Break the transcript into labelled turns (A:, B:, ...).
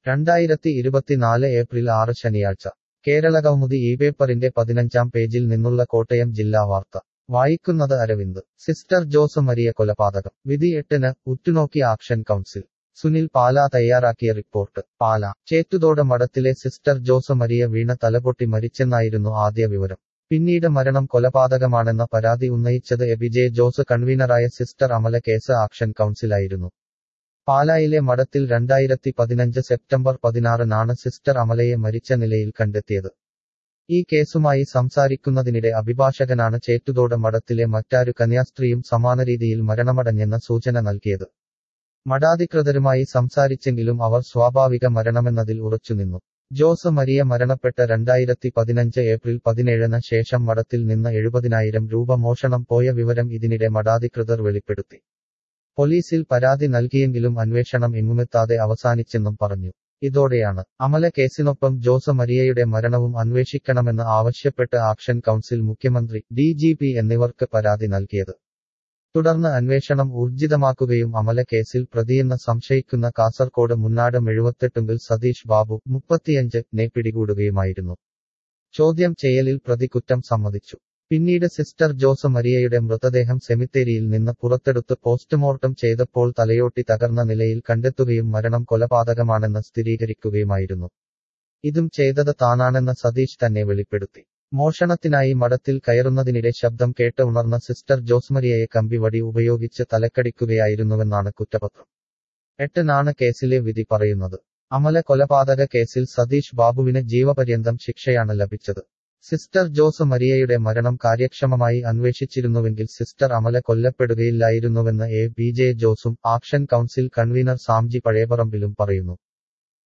A: രണ്ടായിരത്തി ഇരുപത്തിനാല് ഏപ്രിൽ ആറ് ശനിയാഴ്ച കേരളകൗമുദി ഈ പേപ്പറിന്റെ പതിനഞ്ചാം പേജിൽ നിന്നുള്ള കോട്ടയം ജില്ലാ വാർത്ത വായിക്കുന്നത് അരവിന്ദ് സിസ്റ്റർ ജോസ് മരിയ കൊലപാതകം വിധി എട്ടിന് ഉറ്റുനോക്കി ആക്ഷൻ കൗൺസിൽ സുനിൽ പാല തയ്യാറാക്കിയ റിപ്പോർട്ട് പാല ചേറ്റുതോട് മഠത്തിലെ സിസ്റ്റർ ജോസ് മരിയ വീണ തലപൊട്ടി മരിച്ചെന്നായിരുന്നു ആദ്യ വിവരം പിന്നീട് മരണം കൊലപാതകമാണെന്ന പരാതി ഉന്നയിച്ചത് എബിജെ ജോസ് കൺവീനറായ സിസ്റ്റർ അമല കേസ് ആക്ഷൻ കൗൺസിലായിരുന്നു പാലായിലെ മഠത്തിൽ രണ്ടായിരത്തി പതിനഞ്ച് സെപ്റ്റംബർ പതിനാറിനാണ് സിസ്റ്റർ അമലയെ മരിച്ച നിലയിൽ കണ്ടെത്തിയത് ഈ കേസുമായി സംസാരിക്കുന്നതിനിടെ അഭിഭാഷകനാണ് ചേറ്റുതോട് മഠത്തിലെ മറ്റാരു കന്യാസ്ത്രീയും സമാന രീതിയിൽ മരണമടഞ്ഞെന്ന സൂചന നൽകിയത് മഠാധികൃതരുമായി സംസാരിച്ചെങ്കിലും അവർ സ്വാഭാവിക മരണമെന്നതിൽ ഉറച്ചുനിന്നു ജോസ് മരിയ മരണപ്പെട്ട രണ്ടായിരത്തി പതിനഞ്ച് ഏപ്രിൽ പതിനേഴിന് ശേഷം മഠത്തിൽ നിന്ന് എഴുപതിനായിരം രൂപ മോഷണം പോയ വിവരം ഇതിനിടെ മഠാധികൃതർ വെളിപ്പെടുത്തി പോലീസിൽ പരാതി നൽകിയെങ്കിലും അന്വേഷണം എങ്ങുമെത്താതെ അവസാനിച്ചെന്നും പറഞ്ഞു ഇതോടെയാണ് അമല കേസിനൊപ്പം ജോസ് മരിയയുടെ മരണവും അന്വേഷിക്കണമെന്ന് ആവശ്യപ്പെട്ട് ആക്ഷൻ കൗൺസിൽ മുഖ്യമന്ത്രി ഡി ജി പി എന്നിവർക്ക് പരാതി നൽകിയത് തുടർന്ന് അന്വേഷണം ഊർജിതമാക്കുകയും അമല കേസിൽ പ്രതിയെന്ന സംശയിക്കുന്ന കാസർകോട് മുന്നാട് മെഴുവത്തെട്ടുങ്കിൽ സതീഷ് ബാബു മുപ്പത്തിയഞ്ച് നെ പിടികൂടുകയുമായിരുന്നു ചോദ്യം ചെയ്യലിൽ പ്രതി കുറ്റം സമ്മതിച്ചു പിന്നീട് സിസ്റ്റർ ജോസ് മരിയയുടെ മൃതദേഹം സെമിത്തേരിയിൽ നിന്ന് പുറത്തെടുത്ത് പോസ്റ്റ്മോർട്ടം ചെയ്തപ്പോൾ തലയോട്ടി തകർന്ന നിലയിൽ കണ്ടെത്തുകയും മരണം കൊലപാതകമാണെന്ന് സ്ഥിരീകരിക്കുകയുമായിരുന്നു ഇതും ചെയ്തത് താനാണെന്ന് സതീഷ് തന്നെ വെളിപ്പെടുത്തി മോഷണത്തിനായി മഠത്തിൽ കയറുന്നതിനിടെ ശബ്ദം കേട്ട് ഉണർന്ന സിസ്റ്റർ ജോസ്മരിയയെ കമ്പിവടി ഉപയോഗിച്ച് തലക്കടിക്കുകയായിരുന്നുവെന്നാണ് കുറ്റപത്രം എട്ടിനാണ് കേസിലെ വിധി പറയുന്നത് അമല കൊലപാതക കേസിൽ സതീഷ് ബാബുവിന് ജീവപര്യന്തം ശിക്ഷയാണ് ലഭിച്ചത് സിസ്റ്റർ ജോസ് മരിയയുടെ മരണം കാര്യക്ഷമമായി അന്വേഷിച്ചിരുന്നുവെങ്കിൽ സിസ്റ്റർ അമല കൊല്ലപ്പെടുകയില്ലായിരുന്നുവെന്ന് എ ബി ജെ ജോസും ആക്ഷൻ കൗൺസിൽ കൺവീനർ സാംജി പഴയപറമ്പിലും പറയുന്നു